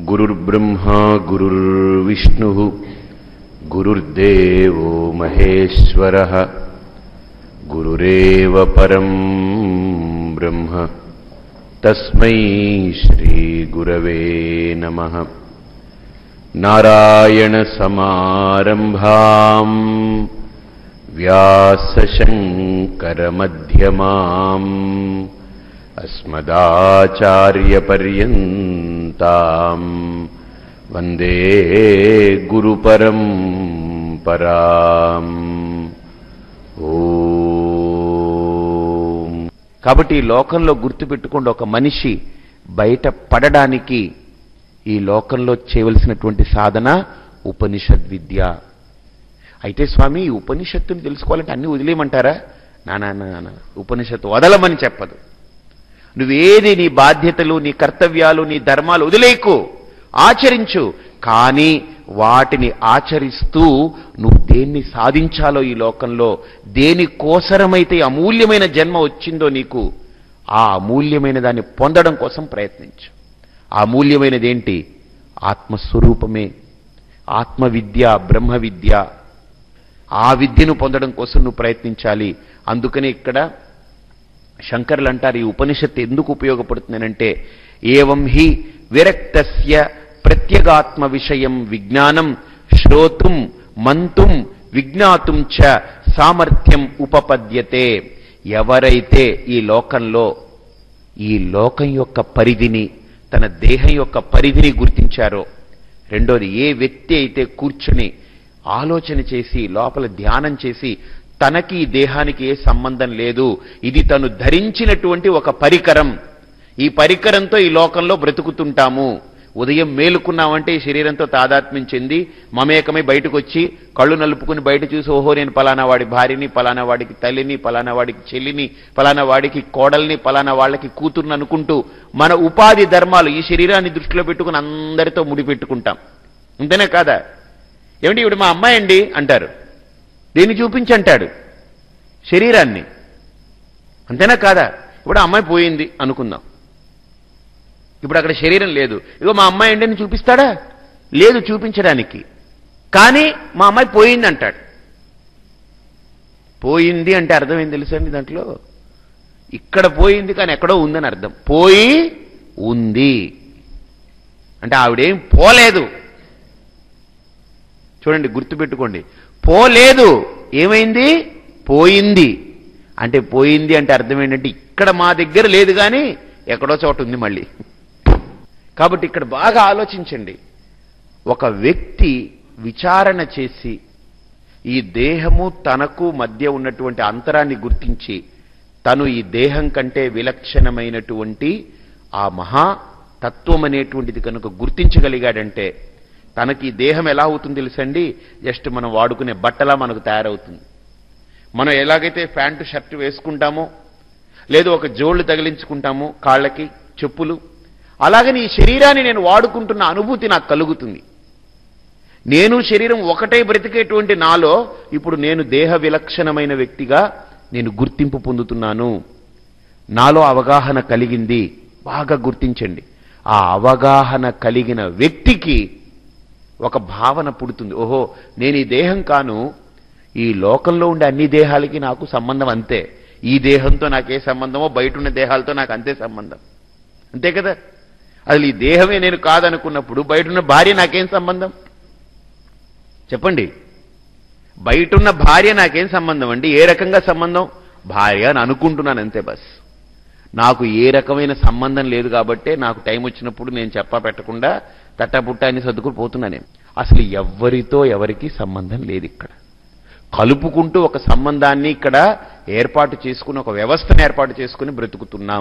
गुरुर्ब्रह्मा गुरुर्विष्णुः गुरुर्देवो महेश्वरः गुरुरेव परम् ब्रह्म तस्मै श्रीगुरवे नमः नारायणसमारम्भाम् व्यासशङ्करमध्यमाम् अस्मदाचार्यपर्यन्ताम् वन्दे गुरुपरम् పరాం ఓం కాబట్టి ఈ లోకంలో గుర్తుపెట్టుకోండి ఒక మనిషి బయట పడడానికి ఈ లోకంలో చేయవలసినటువంటి సాధన ఉపనిషద్ విద్య అయితే స్వామి ఈ ఉపనిషత్తుని తెలుసుకోవాలంటే అన్ని వదిలేయమంటారా నానా నాన్న ఉపనిషత్తు వదలమని చెప్పదు నువ్వేది నీ బాధ్యతలు నీ కర్తవ్యాలు నీ ధర్మాలు వదిలేకు ఆచరించు కానీ వాటిని ఆచరిస్తూ నువ్వు దేన్ని సాధించాలో ఈ లోకంలో దేని కోసరమైతే ఈ అమూల్యమైన జన్మ వచ్చిందో నీకు ఆ అమూల్యమైన దాన్ని పొందడం కోసం ప్రయత్నించు ఆ అమూల్యమైనది ఏంటి ఆత్మస్వరూపమే ఆత్మ విద్య బ్రహ్మ విద్య ఆ విద్యను పొందడం కోసం నువ్వు ప్రయత్నించాలి అందుకని ఇక్కడ శంకర్లు అంటారు ఈ ఉపనిషత్తు ఎందుకు ఉపయోగపడుతుందనంటే ఏవం హి విరక్తస్య ప్రత్యేగాత్మ విషయం విజ్ఞానం శ్రోతుం మంతుం విజ్ఞాతుం చ సామర్థ్యం ఉపపద్యతే ఎవరైతే ఈ లోకంలో ఈ లోకం యొక్క పరిధిని తన దేహం యొక్క పరిధిని గుర్తించారో రెండోది ఏ వ్యక్తి అయితే కూర్చుని ఆలోచన చేసి లోపల ధ్యానం చేసి తనకి ఈ దేహానికి ఏ సంబంధం లేదు ఇది తను ధరించినటువంటి ఒక పరికరం ఈ పరికరంతో ఈ లోకంలో బ్రతుకుతుంటాము ఉదయం మేలుకున్నామంటే ఈ శరీరంతో తాదాత్మ్యం చెంది మమేకమై బయటకు వచ్చి కళ్ళు నలుపుకుని బయట చూసి ఓహో నేను పలానా వాడి భార్యని పలానా వాడికి తల్లిని పలానా వాడికి చెల్లిని పలానా వాడికి కోడల్ని పలానా వాళ్ళకి కూతుర్ని అనుకుంటూ మన ఉపాధి ధర్మాలు ఈ శరీరాన్ని దృష్టిలో పెట్టుకుని అందరితో ముడిపెట్టుకుంటాం అంతేనే కాదా ఏమిటి ఇప్పుడు మా అమ్మాయి అండి అంటారు దేన్ని చూపించి అంటాడు శరీరాన్ని అంతేనా కాదా ఇప్పుడు ఆ అమ్మాయి పోయింది అనుకుందాం ఇప్పుడు అక్కడ శరీరం లేదు ఇగో మా అమ్మాయి అండి అని చూపిస్తాడా లేదు చూపించడానికి కానీ మా అమ్మాయి పోయింది అంటాడు పోయింది అంటే అర్థం ఏం తెలుసండి దాంట్లో ఇక్కడ పోయింది కానీ ఎక్కడో ఉందని అర్థం పోయి ఉంది అంటే ఆవిడేం పోలేదు చూడండి గుర్తుపెట్టుకోండి పోలేదు ఏమైంది పోయింది అంటే పోయింది అంటే అర్థం ఏంటంటే ఇక్కడ మా దగ్గర లేదు కానీ ఎక్కడో చోట ఉంది మళ్ళీ కాబట్టి ఇక్కడ బాగా ఆలోచించండి ఒక వ్యక్తి విచారణ చేసి ఈ దేహము తనకు మధ్య ఉన్నటువంటి అంతరాన్ని గుర్తించి తను ఈ దేహం కంటే విలక్షణమైనటువంటి ఆ మహా తత్వం అనేటువంటిది కనుక గుర్తించగలిగాడంటే తనకి ఈ దేహం ఎలా అవుతుంది తెలుసండి జస్ట్ మనం వాడుకునే బట్టలా మనకు తయారవుతుంది మనం ఎలాగైతే ప్యాంటు షర్ట్ వేసుకుంటామో లేదు ఒక జోళ్లు తగిలించుకుంటామో కాళ్ళకి చెప్పులు అలాగని ఈ శరీరాన్ని నేను వాడుకుంటున్న అనుభూతి నాకు కలుగుతుంది నేను శరీరం ఒకటే బ్రతికేటువంటి నాలో ఇప్పుడు నేను దేహ విలక్షణమైన వ్యక్తిగా నేను గుర్తింపు పొందుతున్నాను నాలో అవగాహన కలిగింది బాగా గుర్తించండి ఆ అవగాహన కలిగిన వ్యక్తికి ఒక భావన పుడుతుంది ఓహో నేను ఈ దేహం కాను ఈ లోకంలో ఉండే అన్ని దేహాలకి నాకు సంబంధం అంతే ఈ దేహంతో నాకే సంబంధమో బయట ఉన్న దేహాలతో నాకు అంతే సంబంధం అంతే కదా అసలు ఈ దేహమే నేను కాదనుకున్నప్పుడు బయట ఉన్న భార్య నాకేం సంబంధం చెప్పండి బయటున్న భార్య నాకేం సంబంధం అండి ఏ రకంగా సంబంధం భార్య అని అనుకుంటున్నాను అంతే బస్ నాకు ఏ రకమైన సంబంధం లేదు కాబట్టే నాకు టైం వచ్చినప్పుడు నేను చెప్పా పెట్టకుండా తట్టపుట్ట అని సర్దుకుని పోతున్నానే అసలు ఎవ్వరితో ఎవరికి సంబంధం లేదు ఇక్కడ కలుపుకుంటూ ఒక సంబంధాన్ని ఇక్కడ ఏర్పాటు చేసుకుని ఒక వ్యవస్థను ఏర్పాటు చేసుకుని బ్రతుకుతున్నాం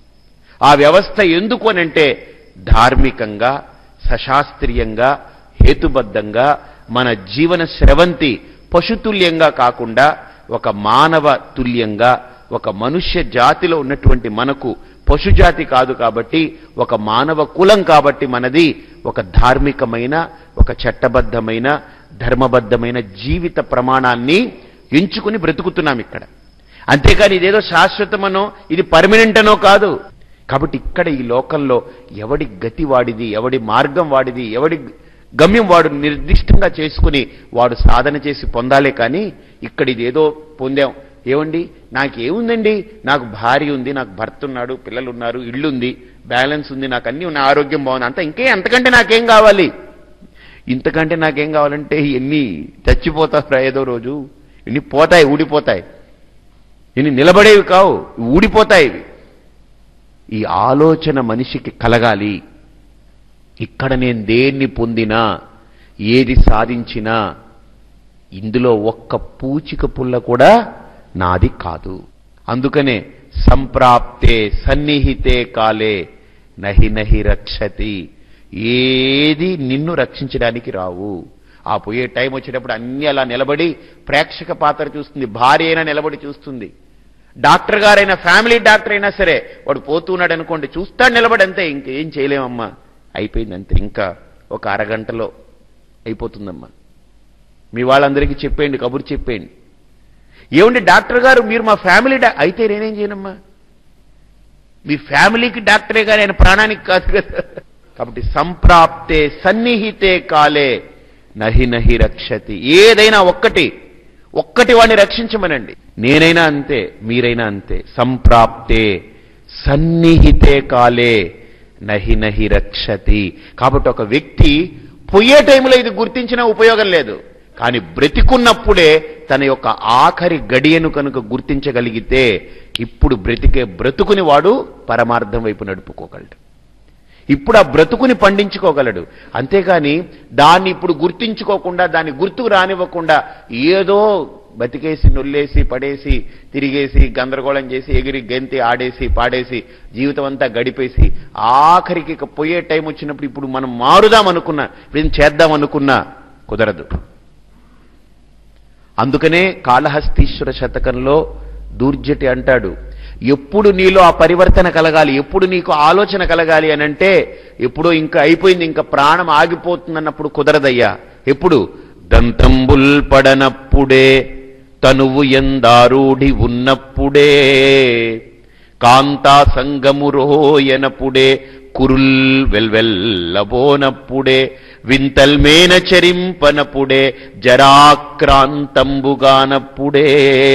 ఆ వ్యవస్థ ఎందుకు అనంటే ధార్మికంగా సశాస్త్రీయంగా హేతుబద్ధంగా మన జీవన స్రవంతి పశుతుల్యంగా కాకుండా ఒక మానవ తుల్యంగా ఒక మనుష్య జాతిలో ఉన్నటువంటి మనకు పశుజాతి కాదు కాబట్టి ఒక మానవ కులం కాబట్టి మనది ఒక ధార్మికమైన ఒక చట్టబద్ధమైన ధర్మబద్ధమైన జీవిత ప్రమాణాన్ని ఎంచుకుని బ్రతుకుతున్నాం ఇక్కడ అంతేకాని ఇదేదో శాశ్వతమనో ఇది పర్మనెంట్ అనో కాదు కాబట్టి ఇక్కడ ఈ లోకంలో ఎవడి గతి వాడిది ఎవడి మార్గం వాడిది ఎవడి గమ్యం వాడు నిర్దిష్టంగా చేసుకుని వాడు సాధన చేసి పొందాలే కానీ ఇక్కడ ఇదేదో పొందాం ఏమండి నాకేముందండి నాకు భార్య ఉంది నాకు భర్త ఉన్నాడు పిల్లలు ఉన్నారు ఇల్లు ఉంది బ్యాలెన్స్ ఉంది నాకు అన్ని ఉన్న ఆరోగ్యం బాగుంది అంత ఇంకే అంతకంటే నాకేం కావాలి ఇంతకంటే నాకేం కావాలంటే ఎన్ని చచ్చిపోతావురా ఏదో రోజు ఇన్ని పోతాయి ఊడిపోతాయి ఇన్ని నిలబడేవి కావు ఊడిపోతాయి ఇవి ఈ ఆలోచన మనిషికి కలగాలి ఇక్కడ నేను దేన్ని పొందినా ఏది సాధించినా ఇందులో ఒక్క పూచిక పుల్ల కూడా నాది కాదు అందుకనే సంప్రాప్తే సన్నిహితే కాలే నహి నహి రక్షతి ఏది నిన్ను రక్షించడానికి రావు ఆ పోయే టైం వచ్చేటప్పుడు అన్ని అలా నిలబడి ప్రేక్షక పాత్ర చూస్తుంది భార్య అయినా నిలబడి చూస్తుంది డాక్టర్ గారైనా ఫ్యామిలీ డాక్టర్ అయినా సరే వాడు పోతున్నాడు అనుకోండి చూస్తాడు నిలబడి అంతే ఇంకేం చేయలేమమ్మా అయిపోయింది అంతే ఇంకా ఒక అరగంటలో అయిపోతుందమ్మా మీ వాళ్ళందరికీ చెప్పేయండి కబురు చెప్పేయండి ఏమండి డాక్టర్ గారు మీరు మా ఫ్యామిలీ డా అయితే నేనేం చేయనమ్మా మీ ఫ్యామిలీకి డాక్టరే గారు ఆయన ప్రాణానికి కాదు కదా కాబట్టి సంప్రాప్తే సన్నిహితే కాలే నహి నహి రక్షతి ఏదైనా ఒక్కటి ఒక్కటి వాడిని రక్షించమనండి నేనైనా అంతే మీరైనా అంతే సంప్రాప్తే సన్నిహితే కాలే నహి నహి రక్షతి కాబట్టి ఒక వ్యక్తి పోయే టైంలో ఇది గుర్తించిన ఉపయోగం లేదు కానీ బ్రతికున్నప్పుడే తన యొక్క ఆఖరి గడియను కనుక గుర్తించగలిగితే ఇప్పుడు బ్రతికే బ్రతుకుని వాడు పరమార్థం వైపు నడుపుకోగలడు ఇప్పుడు ఆ బ్రతుకుని పండించుకోగలడు అంతేగాని దాన్ని ఇప్పుడు గుర్తించుకోకుండా దాన్ని గుర్తుకు రానివ్వకుండా ఏదో బతికేసి నొల్లేసి పడేసి తిరిగేసి గందరగోళం చేసి ఎగిరి గెంతి ఆడేసి పాడేసి జీవితం అంతా గడిపేసి ఆఖరికి ఇక పోయే టైం వచ్చినప్పుడు ఇప్పుడు మనం మారుదాం అనుకున్నా ఇప్పుడు ఏం చేద్దాం అనుకున్నా కుదరదు అందుకనే కాళహస్తీశ్వర శతకంలో దూర్జటి అంటాడు ఎప్పుడు నీలో ఆ పరివర్తన కలగాలి ఎప్పుడు నీకు ఆలోచన కలగాలి అని అంటే ఎప్పుడో ఇంకా అయిపోయింది ఇంకా ప్రాణం ఆగిపోతుందన్నప్పుడు కుదరదయ్యా ఎప్పుడు దంతంబుల్ పడనప్పుడే తనువు ఎందారూఢి ఉన్నప్పుడే కాంతా సంగము రోయనప్పుడే కురుల్ వెల్వెల్లబోనప్పుడే వింతల్మేన చరింపనప్పుడే జరాక్రాంతంబుగానప్పుడే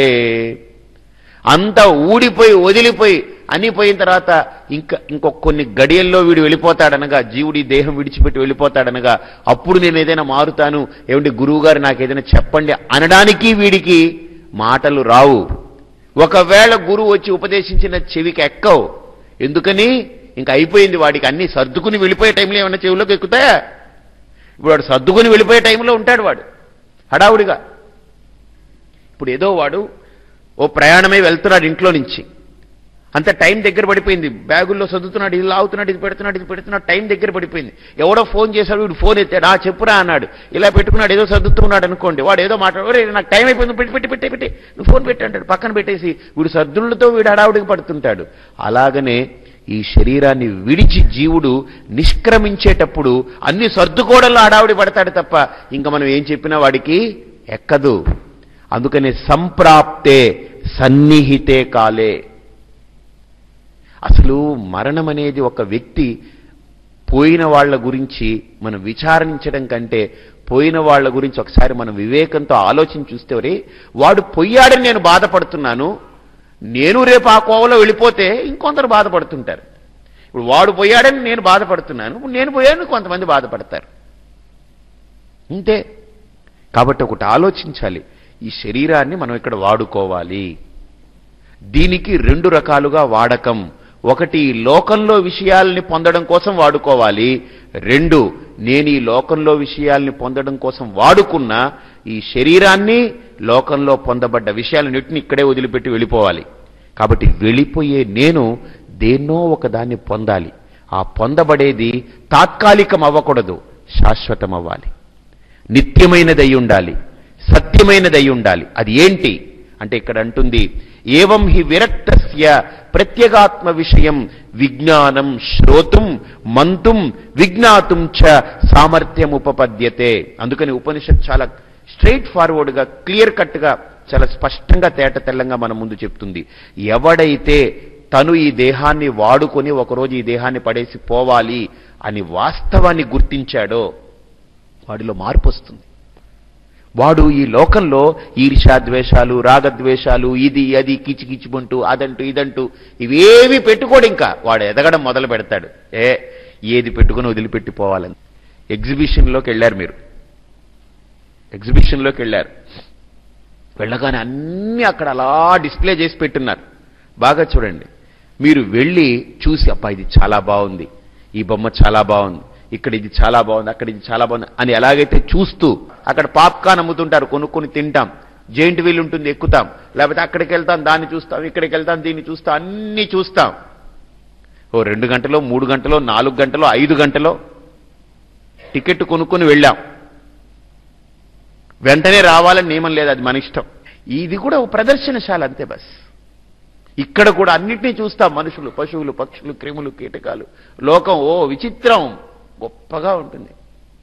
అంతా ఊడిపోయి వదిలిపోయి అని పోయిన తర్వాత ఇంకా ఇంకొక కొన్ని గడియల్లో వీడు వెళ్ళిపోతాడనగా జీవుడి దేహం విడిచిపెట్టి వెళ్ళిపోతాడనగా అప్పుడు నేను ఏదైనా మారుతాను ఏమిటి గురువు గారు నాకు ఏదైనా చెప్పండి అనడానికి వీడికి మాటలు రావు ఒకవేళ గురువు వచ్చి ఉపదేశించిన చెవికి ఎక్కవు ఎందుకని ఇంకా అయిపోయింది వాడికి అన్ని సర్దుకుని వెళ్ళిపోయే టైంలో ఏమన్నా చెవిలోకి ఎక్కుతాయా ఇప్పుడు వాడు సర్దుకుని వెళ్ళిపోయే టైంలో ఉంటాడు వాడు హడావుడిగా ఇప్పుడు ఏదో వాడు ఓ ప్రయాణమై వెళ్తున్నాడు ఇంట్లో నుంచి అంత టైం దగ్గర పడిపోయింది బ్యాగుల్లో చదువుతున్నాడు ఇది లాగుతున్నాడు ఇది పెడుతున్నాడు ఇది పెడుతున్నాడు టైం దగ్గర పడిపోయింది ఎవడో ఫోన్ చేశాడు వీడు ఫోన్ ఎత్తాడు ఆ చెప్పురా అన్నాడు ఇలా పెట్టుకున్నాడు ఏదో చదువుతున్నాడు అనుకోండి వాడు ఏదో మాట్లాడు నాకు టైం అయిపోయింది పెట్టి పెట్టి పెట్టి పెట్టి నువ్వు ఫోన్ పెట్టి అంటాడు పక్కన పెట్టేసి వీడు సర్దులతో వీడు హడావుడికి పడుతుంటాడు అలాగనే ఈ శరీరాన్ని విడిచి జీవుడు నిష్క్రమించేటప్పుడు అన్ని సర్దుకోవడంలో హడావుడి పడతాడు తప్ప ఇంకా మనం ఏం చెప్పినా వాడికి ఎక్కదు అందుకనే సంప్రాప్తే సన్నిహితే కాలే అసలు మరణం అనేది ఒక వ్యక్తి పోయిన వాళ్ళ గురించి మనం విచారించడం కంటే పోయిన వాళ్ళ గురించి ఒకసారి మనం వివేకంతో ఆలోచించి చూస్తే ఒరే వాడు పొయ్యాడని నేను బాధపడుతున్నాను నేను రేపు ఆ కోవలో వెళ్ళిపోతే ఇంకొందరు బాధపడుతుంటారు ఇప్పుడు వాడు పోయాడని నేను బాధపడుతున్నాను ఇప్పుడు నేను పోయాను కొంతమంది బాధపడతారు అంతే కాబట్టి ఒకటి ఆలోచించాలి ఈ శరీరాన్ని మనం ఇక్కడ వాడుకోవాలి దీనికి రెండు రకాలుగా వాడకం ఒకటి ఈ లోకంలో విషయాల్ని పొందడం కోసం వాడుకోవాలి రెండు నేను ఈ లోకంలో విషయాల్ని పొందడం కోసం వాడుకున్న ఈ శరీరాన్ని లోకంలో పొందబడ్డ విషయాలన్నింటినీ ఇక్కడే వదిలిపెట్టి వెళ్ళిపోవాలి కాబట్టి వెళ్ళిపోయే నేను దేన్నో ఒకదాన్ని పొందాలి ఆ పొందబడేది తాత్కాలికం అవ్వకూడదు శాశ్వతం అవ్వాలి నిత్యమైనది అయి ఉండాలి సత్యమైనది అయి ఉండాలి అది ఏంటి అంటే ఇక్కడ అంటుంది ఏవం హి విరక్తస్య ప్రత్యేగాత్మ విషయం విజ్ఞానం శ్రోతుం మంతుం విజ్ఞాతుం చ సామర్థ్యం ఉపపద్యతే అందుకని ఉపనిషత్ చాలా స్ట్రైట్ ఫార్వర్డ్ గా క్లియర్ కట్ గా చాలా స్పష్టంగా తేట తెల్లంగా మన ముందు చెప్తుంది ఎవడైతే తను ఈ దేహాన్ని వాడుకొని ఒకరోజు ఈ దేహాన్ని పడేసి పోవాలి అని వాస్తవాన్ని గుర్తించాడో వాడిలో మార్పు వస్తుంది వాడు ఈ లోకంలో ఈర్ష్యాద్వేషాలు రాగద్వేషాలు ఇది అది కిచికిచిబంటూ అదంటూ ఇదంటూ ఇవేవి పెట్టుకోడు ఇంకా వాడు ఎదగడం మొదలు పెడతాడు ఏ ఏది పెట్టుకుని వదిలిపెట్టి పోవాలని ఎగ్జిబిషన్లోకి వెళ్ళారు మీరు ఎగ్జిబిషన్లోకి వెళ్ళారు వెళ్ళగానే అన్నీ అక్కడ అలా డిస్ప్లే చేసి పెట్టున్నారు బాగా చూడండి మీరు వెళ్ళి చూసి అబ్బా ఇది చాలా బాగుంది ఈ బొమ్మ చాలా బాగుంది ఇక్కడ ఇది చాలా బాగుంది అక్కడ ఇది చాలా బాగుంది అని ఎలాగైతే చూస్తూ అక్కడ పాప్కార్న్ అమ్ముతుంటారు కొనుక్కొని తింటాం జైంట్ వీల్ ఉంటుంది ఎక్కుతాం లేకపోతే అక్కడికి వెళ్తాం దాన్ని చూస్తాం ఇక్కడికి వెళ్తాం దీన్ని చూస్తాం అన్నీ చూస్తాం ఓ రెండు గంటలో మూడు గంటలో నాలుగు గంటలో ఐదు గంటలో టికెట్ కొనుక్కొని వెళ్ళాం వెంటనే రావాలని నియమం లేదు అది మన ఇష్టం ఇది కూడా ఒక ప్రదర్శనశాల అంతే బస్ ఇక్కడ కూడా అన్నిటినీ చూస్తాం మనుషులు పశువులు పక్షులు క్రిములు కీటకాలు లోకం ఓ విచిత్రం గొప్పగా ఉంటుంది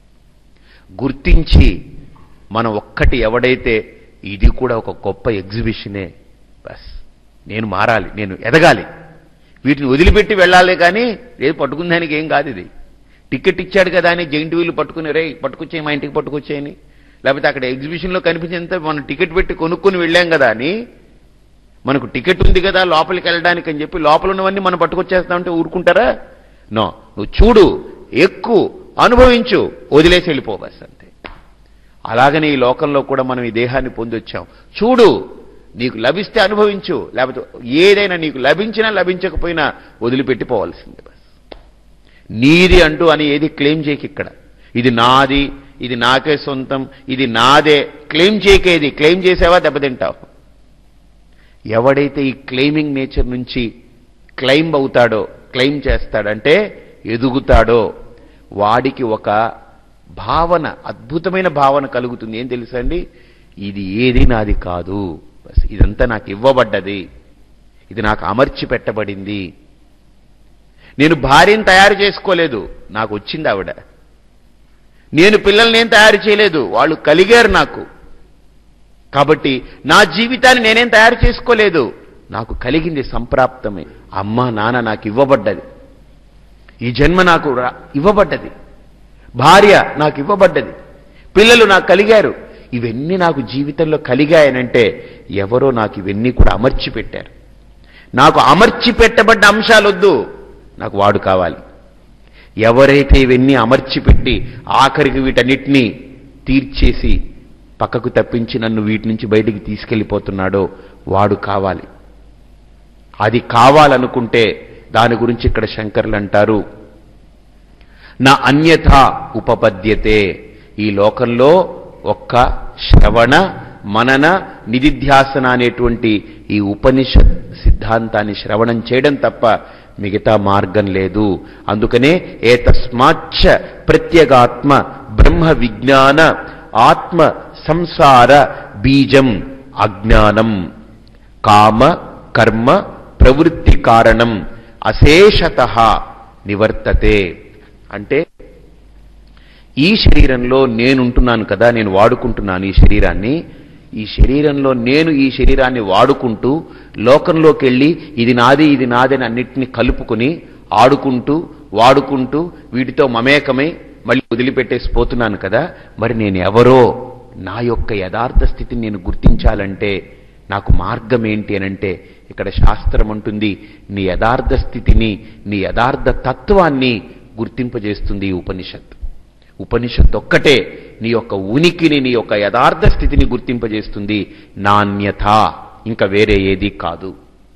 గుర్తించి మనం ఒక్కటి ఎవడైతే ఇది కూడా ఒక గొప్ప ఎగ్జిబిషనే బస్ నేను మారాలి నేను ఎదగాలి వీటిని వదిలిపెట్టి వెళ్ళాలి కానీ లేదు పట్టుకుందానికి ఏం కాదు ఇది టికెట్ ఇచ్చాడు కదా అని జైంట్ వీలు పట్టుకుని రే పట్టుకొచ్చేయి మా ఇంటికి పట్టుకొచ్చేయని లేకపోతే అక్కడ ఎగ్జిబిషన్లో కనిపించేంత మనం టికెట్ పెట్టి కొనుక్కొని వెళ్ళాం కదా అని మనకు టికెట్ ఉంది కదా లోపలికి వెళ్ళడానికి అని చెప్పి లోపల ఉన్నవన్నీ మనం పట్టుకొచ్చేస్తామంటే ఊరుకుంటారా నో నువ్వు చూడు ఎక్కువ అనుభవించు వదిలేసి వెళ్ళిపో బస్ అంతే అలాగనే ఈ లోకంలో కూడా మనం ఈ దేహాన్ని పొందొచ్చాం చూడు నీకు లభిస్తే అనుభవించు లేకపోతే ఏదైనా నీకు లభించినా లభించకపోయినా వదిలిపెట్టి పోవాల్సిందే బస్ నీది అంటూ అని ఏది క్లెయిమ్ చేయకి ఇక్కడ ఇది నాది ఇది నాకే సొంతం ఇది నాదే క్లెయిమ్ చేయకేది క్లెయిమ్ చేసావా దెబ్బతింటావు ఎవడైతే ఈ క్లెయిమింగ్ నేచర్ నుంచి క్లెయిమ్ అవుతాడో క్లెయిమ్ చేస్తాడంటే ఎదుగుతాడో వాడికి ఒక భావన అద్భుతమైన భావన కలుగుతుంది ఏం తెలుసా అండి ఇది ఏది నాది కాదు బస్ ఇదంతా నాకు ఇవ్వబడ్డది ఇది నాకు అమర్చి పెట్టబడింది నేను భార్యను తయారు చేసుకోలేదు నాకు వచ్చింది ఆవిడ నేను పిల్లల్ని నేను తయారు చేయలేదు వాళ్ళు కలిగారు నాకు కాబట్టి నా జీవితాన్ని నేనేం తయారు చేసుకోలేదు నాకు కలిగింది సంప్రాప్తమే అమ్మ నాన్న నాకు ఇవ్వబడ్డది ఈ జన్మ నాకు రా- ఇవ్వబడ్డది భార్య నాకు ఇవ్వబడ్డది పిల్లలు నాకు కలిగారు ఇవన్నీ నాకు జీవితంలో కలిగాయనంటే ఎవరో నాకు ఇవన్నీ కూడా అమర్చి పెట్టారు నాకు అమర్చి పెట్టబడ్డ అంశాలొద్దు నాకు వాడు కావాలి ఎవరైతే ఇవన్నీ అమర్చి పెట్టి ఆఖరికి వీటన్నిటినీ తీర్చేసి పక్కకు తప్పించి నన్ను వీటి నుంచి బయటికి తీసుకెళ్ళిపోతున్నాడో వాడు కావాలి అది కావాలనుకుంటే దాని గురించి ఇక్కడ శంకర్లు అంటారు నా అన్యథ ఉపపద్యతే ఈ లోకంలో ఒక్క శ్రవణ మనన నిధిధ్యాసన అనేటువంటి ఈ ఉపనిషత్ సిద్ధాంతాన్ని శ్రవణం చేయడం తప్ప మిగతా మార్గం లేదు అందుకనే ఏతస్మాచ్చ ప్రత్యేగాత్మ బ్రహ్మ విజ్ఞాన ఆత్మ సంసార బీజం అజ్ఞానం కామ కర్మ ప్రవృత్తి కారణం అశేషత నివర్తతే అంటే ఈ శరీరంలో నేనుంటున్నాను కదా నేను వాడుకుంటున్నాను ఈ శరీరాన్ని ఈ శరీరంలో నేను ఈ శరీరాన్ని వాడుకుంటూ లోకంలోకి వెళ్ళి ఇది నాది ఇది నాది అని అన్నిటిని కలుపుకుని ఆడుకుంటూ వాడుకుంటూ వీటితో మమేకమై మళ్ళీ వదిలిపెట్టేసి పోతున్నాను కదా మరి నేను ఎవరో నా యొక్క యథార్థ స్థితిని నేను గుర్తించాలంటే నాకు మార్గం ఏంటి అనంటే ఇక్కడ శాస్త్రం అంటుంది నీ యథార్థ స్థితిని నీ యథార్థ తత్వాన్ని గుర్తింపజేస్తుంది ఈ ఉపనిషత్ ఉపనిషత్ ఒక్కటే నీ యొక్క ఉనికిని నీ యొక్క యథార్థ స్థితిని గుర్తింపజేస్తుంది నాణ్యత ఇంకా వేరే ఏది కాదు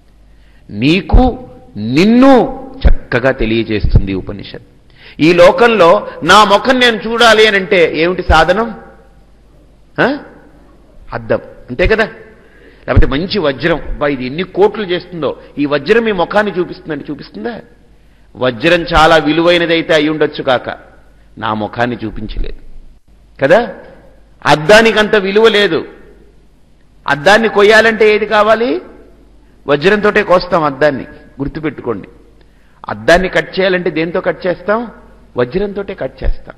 నీకు నిన్ను చక్కగా తెలియజేస్తుంది ఉపనిషత్ ఈ లోకంలో నా ముఖం నేను చూడాలి అని అంటే ఏమిటి సాధనం ఆ? అద్దం అంతే కదా లేకపోతే మంచి వజ్రం అబ్బా ఇది ఎన్ని కోట్లు చేస్తుందో ఈ వజ్రం మీ ముఖాన్ని చూపిస్తుందండి చూపిస్తుందా వజ్రం చాలా విలువైనదైతే అయి ఉండొచ్చు కాక నా ముఖాన్ని చూపించలేదు కదా అద్దానికి అంత విలువ లేదు అద్దాన్ని కొయ్యాలంటే ఏది కావాలి వజ్రంతోటే కోస్తాం అద్దాన్ని గుర్తుపెట్టుకోండి అద్దాన్ని కట్ చేయాలంటే దేంతో కట్ చేస్తాం వజ్రంతోటే కట్ చేస్తాం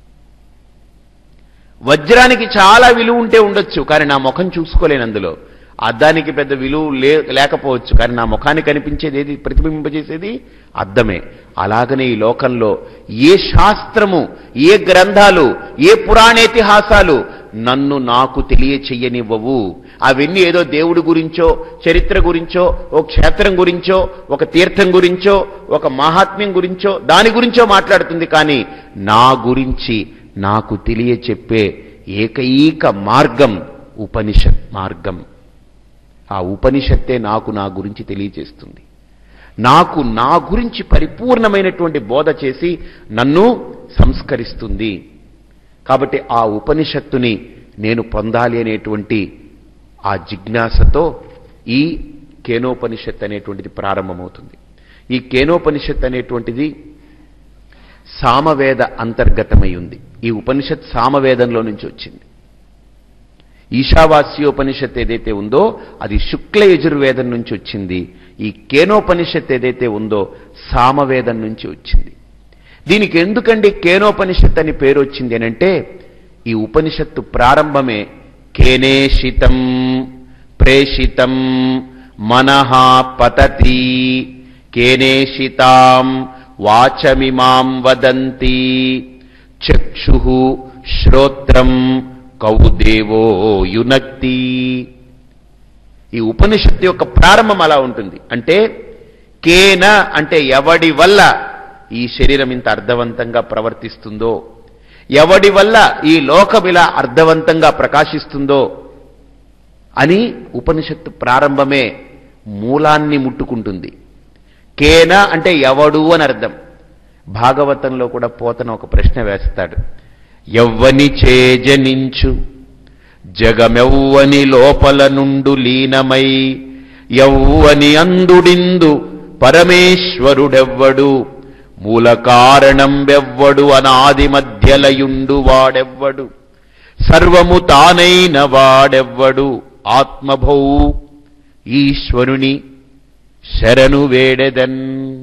వజ్రానికి చాలా విలువ ఉంటే ఉండొచ్చు కానీ నా ముఖం చూసుకోలేను అందులో అద్దానికి పెద్ద విలువ లే లేకపోవచ్చు కానీ నా ముఖానికి కనిపించేది ఏది ప్రతిబింబింపజేసేది అద్దమే అలాగనే ఈ లోకంలో ఏ శాస్త్రము ఏ గ్రంథాలు ఏ పురాణేతిహాసాలు నన్ను నాకు తెలియచెయ్యనివ్వవు అవన్నీ ఏదో దేవుడి గురించో చరిత్ర గురించో ఓ క్షేత్రం గురించో ఒక తీర్థం గురించో ఒక మహాత్మ్యం గురించో దాని గురించో మాట్లాడుతుంది కానీ నా గురించి నాకు తెలియచెప్పే ఏకైక మార్గం ఉపనిషత్ మార్గం ఆ ఉపనిషత్తే నాకు నా గురించి తెలియచేస్తుంది నాకు నా గురించి పరిపూర్ణమైనటువంటి బోధ చేసి నన్ను సంస్కరిస్తుంది కాబట్టి ఆ ఉపనిషత్తుని నేను పొందాలి అనేటువంటి ఆ జిజ్ఞాసతో ఈ కేనోపనిషత్ అనేటువంటిది ప్రారంభమవుతుంది ఈ కేనోపనిషత్ అనేటువంటిది సామవేద అంతర్గతమై ఉంది ఈ ఉపనిషత్ సామవేదంలో నుంచి వచ్చింది ఈశావాస్యోపనిషత్ ఏదైతే ఉందో అది శుక్ల యజుర్వేదం నుంచి వచ్చింది ఈ కేనోపనిషత్ ఏదైతే ఉందో సామవేదం నుంచి వచ్చింది దీనికి ఎందుకండి కేనోపనిషత్ అని పేరు వచ్చింది అనంటే ఈ ఉపనిషత్తు ప్రారంభమే కేనేషితం ప్రేషితం మనః పతతి కేనేషితాం వాచమిమాం వదంతి చక్షు శ్రోత్రం కౌదేవో యునక్తి ఈ ఉపనిషత్తు యొక్క ప్రారంభం అలా ఉంటుంది అంటే కేన అంటే ఎవడి వల్ల ఈ శరీరం ఇంత అర్థవంతంగా ప్రవర్తిస్తుందో ఎవడి వల్ల ఈ లోకం ఇలా అర్థవంతంగా ప్రకాశిస్తుందో అని ఉపనిషత్తు ప్రారంభమే మూలాన్ని ముట్టుకుంటుంది కేన అంటే ఎవడు అని అర్థం భాగవతంలో కూడా పోతన ఒక ప్రశ్న వేస్తాడు ఎవ్వని చేజనించు జగమెవ్వని లోపల నుండు లీనమై ఎవ్వని అందుడిందు పరమేశ్వరుడెవ్వడు మూల కారణం వెవ్వడు అనాది మధ్యలయుండు వాడెవ్వడు సర్వము తానైన వాడెవ్వడు ఆత్మభౌ ఈశ్వరుని శరణు వేడెదన్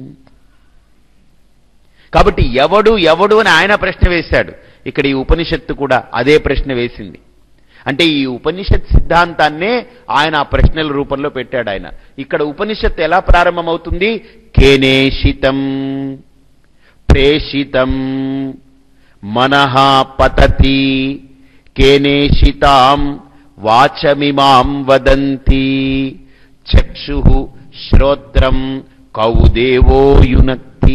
కాబట్టి ఎవడు ఎవడు అని ఆయన ప్రశ్న వేశాడు ఇక్కడ ఈ ఉపనిషత్తు కూడా అదే ప్రశ్న వేసింది అంటే ఈ ఉపనిషత్ సిద్ధాంతాన్నే ఆయన ఆ ప్రశ్నల రూపంలో పెట్టాడు ఆయన ఇక్కడ ఉపనిషత్ ఎలా ప్రారంభమవుతుంది కేనేషితం ప్రేషితం మనః పతతి కేనేషితాం వాచమిమాం వదంతి చక్షు శ్రోత్రం కౌదేవో యునక్తి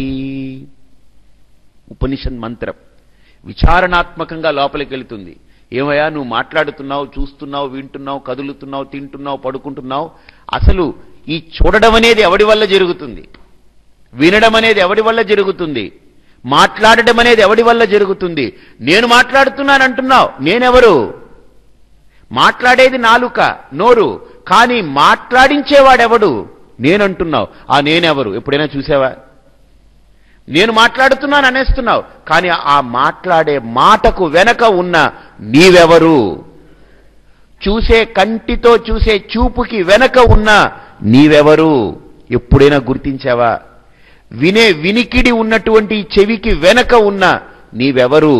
ఉపనిషత్ మంత్రం విచారణాత్మకంగా లోపలికి వెళుతుంది ఏమయ్యా నువ్వు మాట్లాడుతున్నావు చూస్తున్నావు వింటున్నావు కదులుతున్నావు తింటున్నావు పడుకుంటున్నావు అసలు ఈ చూడడం అనేది ఎవడి వల్ల జరుగుతుంది వినడం అనేది ఎవడి వల్ల జరుగుతుంది మాట్లాడడం అనేది ఎవడి వల్ల జరుగుతుంది నేను మాట్లాడుతున్నాను అంటున్నావు నేనెవరు మాట్లాడేది నాలుక నోరు కానీ మాట్లాడించేవాడెవడు నేనంటున్నావు ఆ నేనెవరు ఎప్పుడైనా చూసావా నేను మాట్లాడుతున్నాను అనేస్తున్నావు కానీ ఆ మాట్లాడే మాటకు వెనక ఉన్న నీవెవరు చూసే కంటితో చూసే చూపుకి వెనక ఉన్న నీవెవరు ఎప్పుడైనా గుర్తించావా వినే వినికిడి ఉన్నటువంటి ఈ చెవికి వెనక ఉన్న నీవెవరు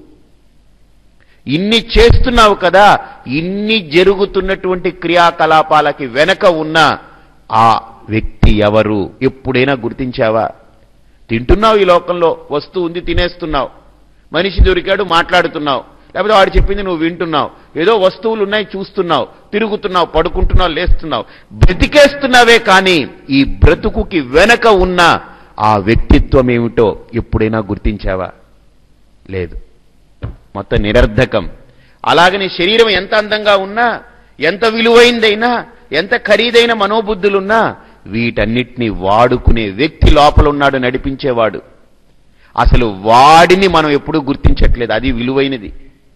ఇన్ని చేస్తున్నావు కదా ఇన్ని జరుగుతున్నటువంటి క్రియాకలాపాలకి వెనక ఉన్న ఆ వ్యక్తి ఎవరు ఎప్పుడైనా గుర్తించావా తింటున్నావు ఈ లోకంలో వస్తువు ఉంది తినేస్తున్నావు మనిషి దొరికాడు మాట్లాడుతున్నావు లేకపోతే వాడు చెప్పింది నువ్వు వింటున్నావు ఏదో వస్తువులు ఉన్నాయి చూస్తున్నావు తిరుగుతున్నావు పడుకుంటున్నావు లేస్తున్నావు బ్రతికేస్తున్నావే కానీ ఈ బ్రతుకుకి వెనక ఉన్న ఆ వ్యక్తిత్వం ఏమిటో ఎప్పుడైనా గుర్తించావా లేదు మొత్తం నిరర్ధకం అలాగని శరీరం ఎంత అందంగా ఉన్నా ఎంత విలువైందైనా ఎంత ఖరీదైన మనోబుద్ధులున్నా వీటన్నిటిని వాడుకునే వ్యక్తి లోపల ఉన్నాడు నడిపించేవాడు అసలు వాడిని మనం ఎప్పుడూ గుర్తించట్లేదు అది విలువైనది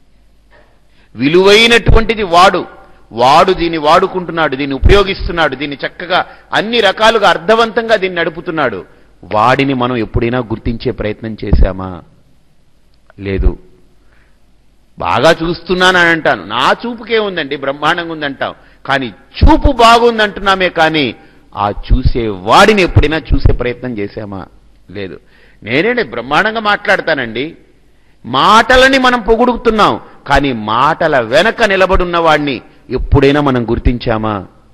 విలువైనటువంటిది వాడు వాడు దీన్ని వాడుకుంటున్నాడు దీన్ని ఉపయోగిస్తున్నాడు దీన్ని చక్కగా అన్ని రకాలుగా అర్థవంతంగా దీన్ని నడుపుతున్నాడు వాడిని మనం ఎప్పుడైనా గుర్తించే ప్రయత్నం చేశామా లేదు బాగా చూస్తున్నానని అంటాను నా చూపుకే ఉందండి బ్రహ్మాండంగా ఉందంటాం కానీ చూపు బాగుందంటున్నామే కానీ ఆ చూసే వాడిని ఎప్పుడైనా చూసే ప్రయత్నం చేశామా లేదు నేనే బ్రహ్మాండంగా మాట్లాడతానండి మాటలని మనం పొగుడుతున్నాం కానీ మాటల వెనక నిలబడున్న వాడిని ఎప్పుడైనా మనం గుర్తించామా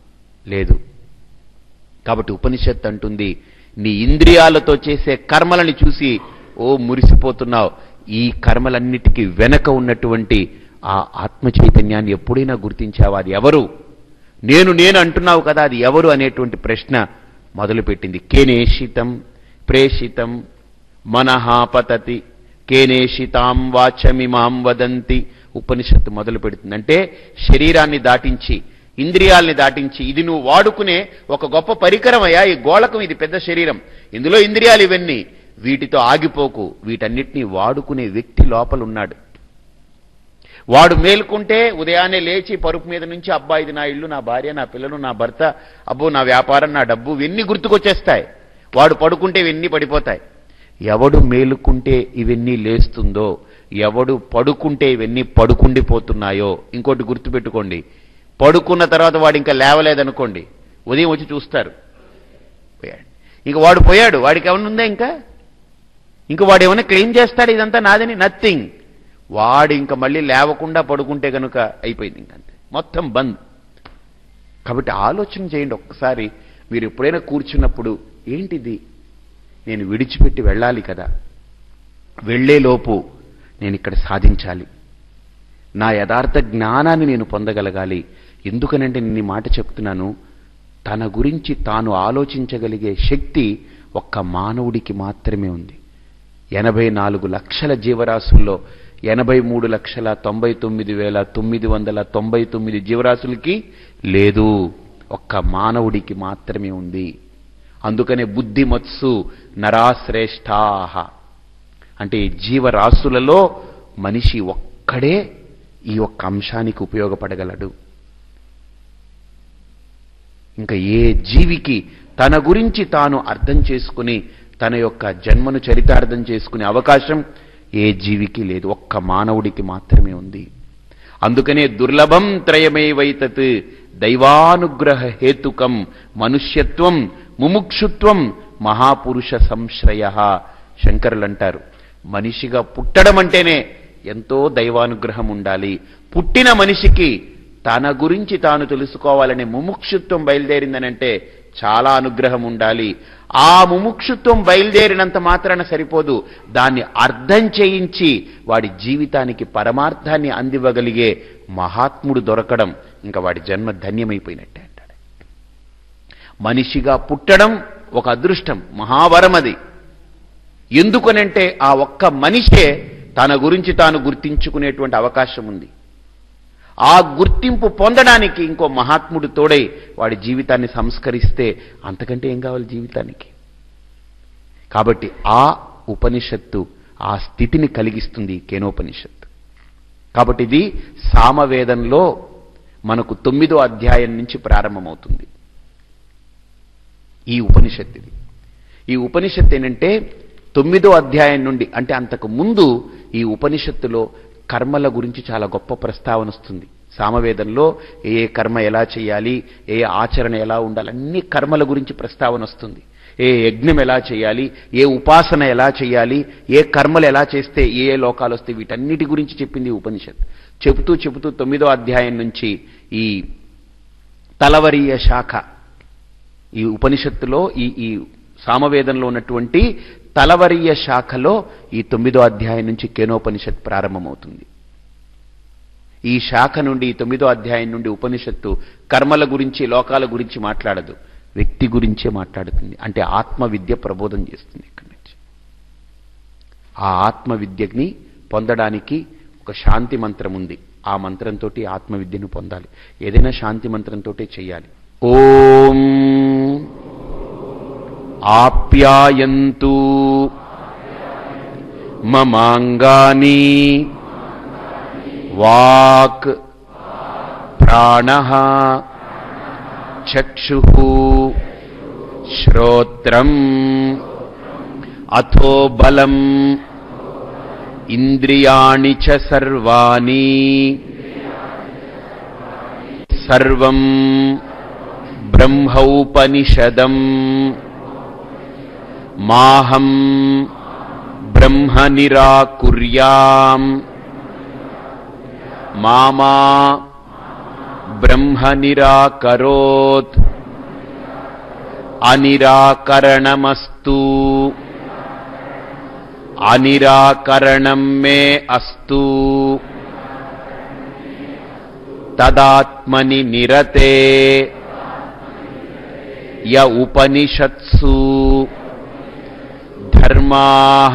లేదు కాబట్టి ఉపనిషత్ అంటుంది నీ ఇంద్రియాలతో చేసే కర్మలని చూసి ఓ మురిసిపోతున్నావు ఈ కర్మలన్నిటికీ వెనక ఉన్నటువంటి ఆ ఆత్మ చైతన్యాన్ని ఎప్పుడైనా గుర్తించావా అది ఎవరు నేను నేను అంటున్నావు కదా అది ఎవరు అనేటువంటి ప్రశ్న మొదలుపెట్టింది కేనేషితం ప్రేషితం మనహ పతతి కేనేషితాం వాచమిమాం వదంతి ఉపనిషత్తు మొదలు పెడుతుంది అంటే శరీరాన్ని దాటించి ఇంద్రియాల్ని దాటించి ఇది నువ్వు వాడుకునే ఒక గొప్ప పరికరమయ్యా ఈ గోళకం ఇది పెద్ద శరీరం ఇందులో ఇంద్రియాలు ఇవన్నీ వీటితో ఆగిపోకు వీటన్నిటినీ వాడుకునే వ్యక్తి లోపల ఉన్నాడు వాడు మేల్కుంటే ఉదయాన్నే లేచి పరుపు మీద నుంచి అబ్బా ఇది నా ఇల్లు నా భార్య నా పిల్లలు నా భర్త అబ్బో నా వ్యాపారం నా డబ్బు ఇవన్నీ గుర్తుకొచ్చేస్తాయి వాడు పడుకుంటే ఇవన్నీ పడిపోతాయి ఎవడు మేలుకుంటే ఇవన్నీ లేస్తుందో ఎవడు పడుకుంటే ఇవన్నీ పడుకుండిపోతున్నాయో ఇంకోటి గుర్తుపెట్టుకోండి పడుకున్న తర్వాత వాడు ఇంకా లేవలేదనుకోండి ఉదయం వచ్చి చూస్తారు పోయాడు ఇంక వాడు పోయాడు వాడికి ఏమన్నా ఉందా ఇంకా ఇంక వాడు ఏమైనా క్లెయిమ్ చేస్తాడు ఇదంతా నాదని నథింగ్ వాడు ఇంకా మళ్ళీ లేవకుండా పడుకుంటే కనుక అయిపోయింది ఇంకంతే మొత్తం బంద్ కాబట్టి ఆలోచన చేయండి ఒక్కసారి మీరు ఎప్పుడైనా కూర్చున్నప్పుడు ఏంటిది నేను విడిచిపెట్టి వెళ్ళాలి కదా వెళ్ళేలోపు నేను ఇక్కడ సాధించాలి నా యథార్థ జ్ఞానాన్ని నేను పొందగలగాలి ఎందుకనంటే నేను ఈ మాట చెప్తున్నాను తన గురించి తాను ఆలోచించగలిగే శక్తి ఒక్క మానవుడికి మాత్రమే ఉంది ఎనభై నాలుగు లక్షల జీవరాశుల్లో ఎనభై మూడు లక్షల తొంభై తొమ్మిది వేల తొమ్మిది వందల తొంభై తొమ్మిది జీవరాశులకి లేదు ఒక్క మానవుడికి మాత్రమే ఉంది అందుకనే బుద్ధిమత్సు నరాశ్రేష్ఠాహ అంటే ఈ జీవరాశులలో మనిషి ఒక్కడే ఈ ఒక్క అంశానికి ఉపయోగపడగలడు ఇంకా ఏ జీవికి తన గురించి తాను అర్థం చేసుకుని తన యొక్క జన్మను చరితార్థం చేసుకునే అవకాశం ఏ జీవికి లేదు ఒక్క మానవుడికి మాత్రమే ఉంది అందుకనే దుర్లభం త్రయమేవైతత్ దైవానుగ్రహ హేతుకం మనుష్యత్వం ముముక్షుత్వం మహాపురుష సంశ్రయ శంకరులు అంటారు మనిషిగా పుట్టడం అంటేనే ఎంతో దైవానుగ్రహం ఉండాలి పుట్టిన మనిషికి తన గురించి తాను తెలుసుకోవాలనే ముముక్షుత్వం బయలుదేరిందనంటే చాలా అనుగ్రహం ఉండాలి ఆ ముముక్షుత్వం బయలుదేరినంత మాత్రాన సరిపోదు దాన్ని అర్థం చేయించి వాడి జీవితానికి పరమార్థాన్ని అందివ్వగలిగే మహాత్ముడు దొరకడం ఇంకా వాడి జన్మ ధన్యమైపోయినట్టే అంటాడు మనిషిగా పుట్టడం ఒక అదృష్టం మహావరం అది ఎందుకనంటే ఆ ఒక్క మనిషే తన గురించి తాను గుర్తించుకునేటువంటి అవకాశం ఉంది ఆ గుర్తింపు పొందడానికి ఇంకో మహాత్ముడు తోడై వాడి జీవితాన్ని సంస్కరిస్తే అంతకంటే ఏం కావాలి జీవితానికి కాబట్టి ఆ ఉపనిషత్తు ఆ స్థితిని కలిగిస్తుంది ఈ కేనోపనిషత్తు కాబట్టి ఇది సామవేదంలో మనకు తొమ్మిదో అధ్యాయం నుంచి ప్రారంభమవుతుంది ఈ ఉపనిషత్తు ఇది ఈ ఉపనిషత్తు ఏంటంటే తొమ్మిదో అధ్యాయం నుండి అంటే అంతకు ముందు ఈ ఉపనిషత్తులో కర్మల గురించి చాలా గొప్ప ప్రస్తావన వస్తుంది సామవేదంలో ఏ ఏ కర్మ ఎలా చేయాలి ఏ ఆచరణ ఎలా ఉండాలి అన్ని కర్మల గురించి ప్రస్తావన వస్తుంది ఏ యజ్ఞం ఎలా చేయాలి ఏ ఉపాసన ఎలా చేయాలి ఏ కర్మలు ఎలా చేస్తే ఏ ఏ లోకాలు వస్తాయి వీటన్నిటి గురించి చెప్పింది ఈ ఉపనిషత్ చెబుతూ చెబుతూ తొమ్మిదో అధ్యాయం నుంచి ఈ తలవరీయ శాఖ ఈ ఉపనిషత్తులో ఈ ఈ సామవేదంలో ఉన్నటువంటి తలవరీయ శాఖలో ఈ తొమ్మిదో అధ్యాయం నుంచి కేనోపనిషత్ ప్రారంభమవుతుంది ఈ శాఖ నుండి ఈ తొమ్మిదో అధ్యాయం నుండి ఉపనిషత్తు కర్మల గురించి లోకాల గురించి మాట్లాడదు వ్యక్తి గురించే మాట్లాడుతుంది అంటే ఆత్మ విద్య ప్రబోధం చేస్తుంది ఇక్కడి నుంచి ఆ ఆత్మ విద్యని పొందడానికి ఒక శాంతి మంత్రం ఉంది ఆ మంత్రంతో ఆత్మ విద్యను పొందాలి ఏదైనా శాంతి మంత్రంతో చేయాలి ఓం ఆప్యాయంతు మమాంగాని వాక్ ప్రాణ చక్షు శ్రోత్రం అథో బలం ఇంద్రియాణి చ సర్వాణి సర్వం బ్రహ్మౌపనిషదం మాహం బ్రహ్మ నిరాకుర్యాం మామా బ్రహ్మ నిరాకరోత్ అనిరాకరణమస్తు అనిరాకరణం మే అస్తు తదాత్మని నిరతే య ఉపనిషత్సు ధర్మా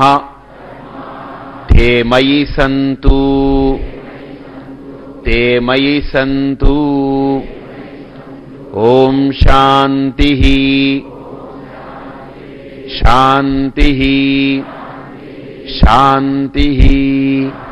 తే మయి సంతు తే మయి సంతు ఓం శాంతి శాంతి శాంతి